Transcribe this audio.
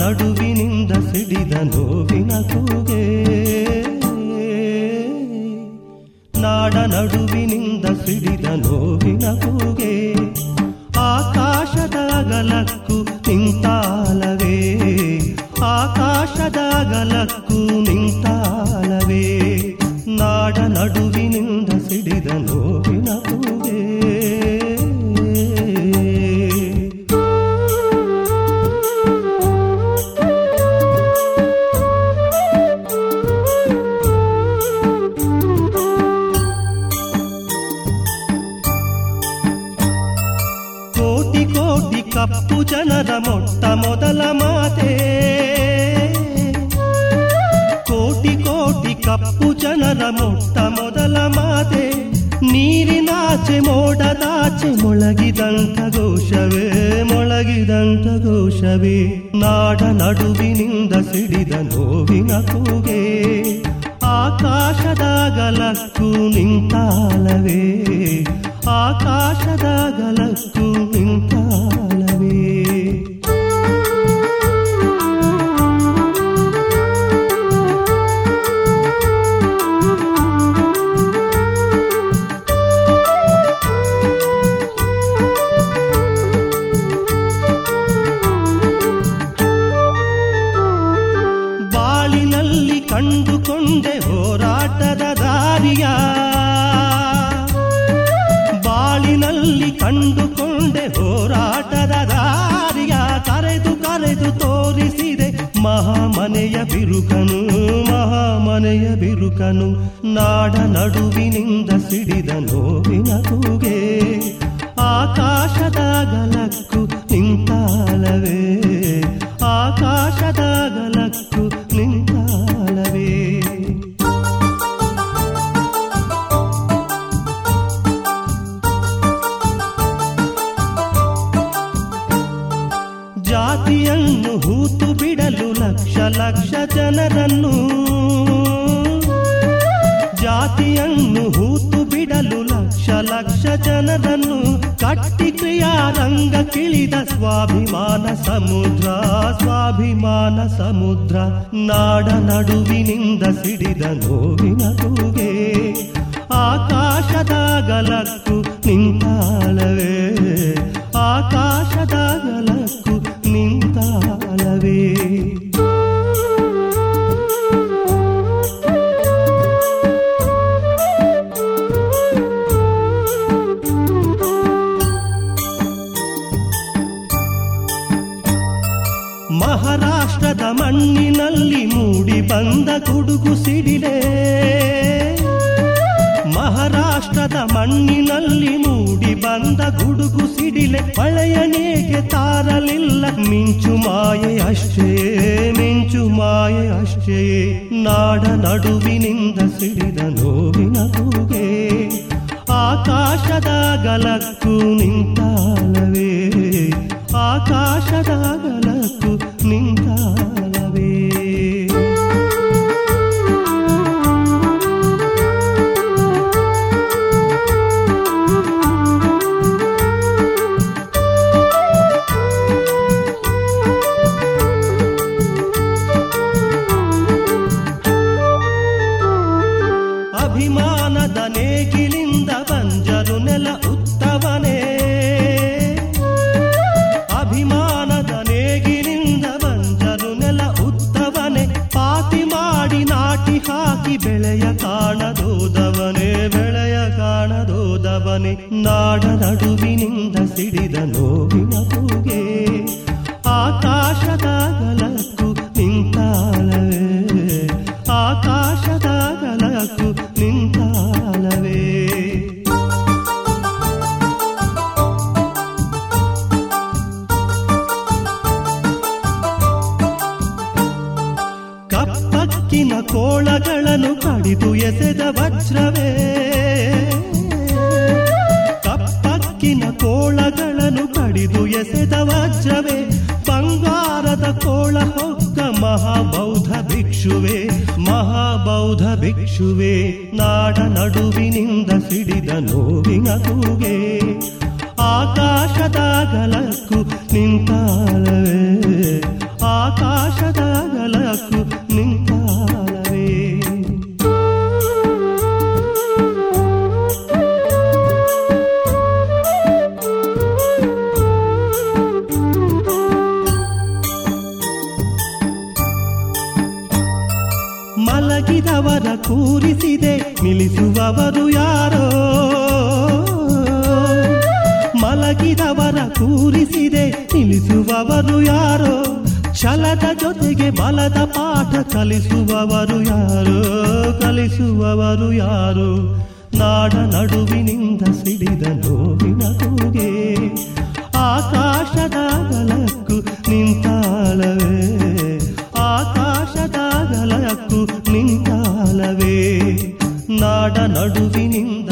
ನಡುವಿನಿಂದ ಸಿಡಿದ ನೋವಿನ ಕೂಗೆ ನಾಡ ನಡುವಿನಿಂದ ಸಿಡಿದ ನೋವಿನ ಕೂಗೆ ಆಕಾಶದ ಅಗಲಕ್ಕೂ ನಿಂತಾಲವೇ ಆಕಾಶದ ಅಗಲಕ್ಕೂ ನಿಂತಾಲವೇ ನಾಡ ನಡುವಿನಿಂದ ಸಿಡಿದ ನೋವಿನ ಕೂಗೆ ಕೋಟಿ ಕೋಟಿ ಕಪ್ಪು ಜನರ ಮೊಟ್ಟ ಮೊದಲ ಮಾತೆ ಕೋಟಿ ಕೋಟಿ ಕಪ್ಪು ಜನರ ಮೊಟ್ಟ ಮೊದಲ ಮಾತೆ ನೀರಿನಾಚೆ ಮೋಡದಾಚೆ ಮೊಳಗಿದಂಥ ಘೋಷವೇ ಮೊಳಗಿದಂಥ ಘೋಷವೇ ನಾಡ ನಡುವಿನಿಂದ ಸಿಡಿದ ನೋವಿನ ಕೂಗೆ ಆಕಾಶದ ಗಲಕ್ಕೂ ನಿಂತಾಲವೇ ಆಕಾಶದ ಗಲಕ್ಕೂ ನಿಂತಾಲವೇ ಬಾಳಿನಲ್ಲಿ ಕಂಡುಕೊಂಡೆ ಹೋರಾಟದ ದಾರಿಯ ಬಾಳಿನಲ್ಲಿ ಕಂಡುಕೊಂಡೆ ಹೋರಾಟದ ದಾರಿಯ ಕರೆದು ಕರೆದು ತೋರಿಸಿದೆ ಮಹಾಮನೆಯ ಬಿರುಕನು ಮಹಾಮನೆಯ ಬಿರುಕನು ನಾಡ ನಡುವಿನಿಂದ ಸಿಡಿದ ನೋವಿನ ಕೂಗೆ ಆಕಾಶದ ಗಲಕ್ಕು ನಿಂತಾಲವೇ ಆಕಾಶದ ಗಲಕ್ಕು ನಿಂತಾಲವೇ ಜಾತಿಯನ್ನು ಹೂತು ಬಿಡಲು ಲಕ್ಷ ಲಕ್ಷ ಜನರನ್ನು ಜಾತಿಯನ್ನು ಹೂತು ಬಿಡಲು ಲಕ್ಷ ಲಕ್ಷ ಜನರನ್ನು ಕಟ್ಟಿ ಕ್ರಿಯಾರಂಗ ಕಿಳಿದ ಸ್ವಾಭಿಮಾನ ಸಮುದ್ರ ಸ್ವಾಭಿಮಾನ ಸಮುದ್ರ ನಾಡ ನಡುವಿನಿಂದ ಸಿಡಿದ ನೋವಿನ ಕೂಗೆ ಆಕಾಶದ ಗಲಕ್ಕು ನಿಂತಾಳವೇ ಆಕಾಶದ ಗಲಕ್ಕು ನಿಂತಾಳವೇ ಮಹಾರಾಷ್ಟ್ರದ ಮಣ್ಣಿನಲ್ಲಿ ಮೂಡಿ ಬಂದ ಗುಡುಗು ಸಿಡಿಲೆ ಮಹಾರಾಷ್ಟ್ರದ ಮಣ್ಣಿನಲ್ಲಿ ಮೂಡಿ ಬಂದ ಗುಡುಗು ಸಿಡಿಲೆ ಮಳೆಯನೇಗೆ ತಾರಲಿಲ್ಲ ಮಿಂಚು ಮಾಯೆ ಅಷ್ಟೇ ಮಿಂಚು ಮಾಯೆ ಅಷ್ಟೇ ನಾಡ ನಡುವಿನಿಂದ ಸಿಡಿದ ನೋವಿನ ಕೂಗೆ ಆಕಾಶದ ಗಲಕ್ಕು ನಿಂತಾಲವೇ ಆಕಾಶದ ಗಲಕ್ಕು ನಿಂತಾಲವೇ ಅಭಿಮಾನದ ನೇಗಿಲಿಂದ ಬಂಜರು ನೆಲ ಉತ್ತವನೇ ಅಭಿಮಾನದ ನೇಗಿಲಿಂದ ಬಂಜರು ನೆಲ ಉತ್ತವನೇ ಪಾತಿ ಮಾಡಿ ನಾಟಿ ಹಾಕಿ ಬೆಳೆಯ ಕಾಣದೋದವನೇ ಬೆಳೆಯ ಕಾಣದೋದವನೇ ನಾಡ ನಡುವಿನಿಂದ ಸಿಡಿದ ನೋವಿನ ಕೂಗೆ ಆಕಾಶದ ಗಲಕ್ಕು ನಿಂತಾಳವೇ ಆಕಾಶದ ಗಲಕ್ಕು ನಿಂತಾಳವೇ ಕಪ್ಪಕ್ಕಿನ ಕೋಳಗಳನ್ನು ಕಡಿದು ಎಸೆದ ವಜ್ರವೇ ಕಪ್ಪಕ್ಕಿನ ಕೋಳಗಳನ್ನು ಕಡಿದು ಎಸೆದ ವಜ್ರವೇ ಬಂಗಾರದ ಕೋಳ ಹೊಕ್ಕ ಮಹಾಬೌದ್ಧ ಭಿಕ್ಷುವೆ ಮಹಾಬೌದ್ಧ ಭಿಕ್ಷುವೆ ನಾಡ ನಡುವಿನಿಂದ ಸಿಡಿದ ನೋವಿನ ಕೂಗೆ ಆಕಾಶದಾಗಲಕ್ಕೂ ನಿಂತಾಳವೇ ಆಕಾಶದಾಗಲಕ್ಕೂ ನಿಂತಾಳವೇ ಮಲಗಿದವರ ಕೂರಿಸಿದೆ ನಿಲ್ಲಿಸುವವರು ಯಾರೋ ಮಲಗಿದವರ ಕೂರಿಸಿದೆ ನಿಲ್ಲಿಸುವವರು ಯಾರೋ ಛಲದ ಜೊತೆಗೆ ಬಲದ ಪಾಠ ಕಲಿಸುವವರು ಯಾರೋ ಕಲಿಸುವವರು ಯಾರು ನಾಡ ನಡುವಿನಿಂದ ಸಿಡಿದ ನೋವಿನ ಕೂಗೆ ಆಕಾಶದಾಗಲಕ್ಕೂ ನಿಂತಾಳವೇ ಆಕಾಶದಾಗಲಕ್ಕೂ ನಿಂತಾಳವೇ ನಾಡ ನಡುವಿನಿಂದ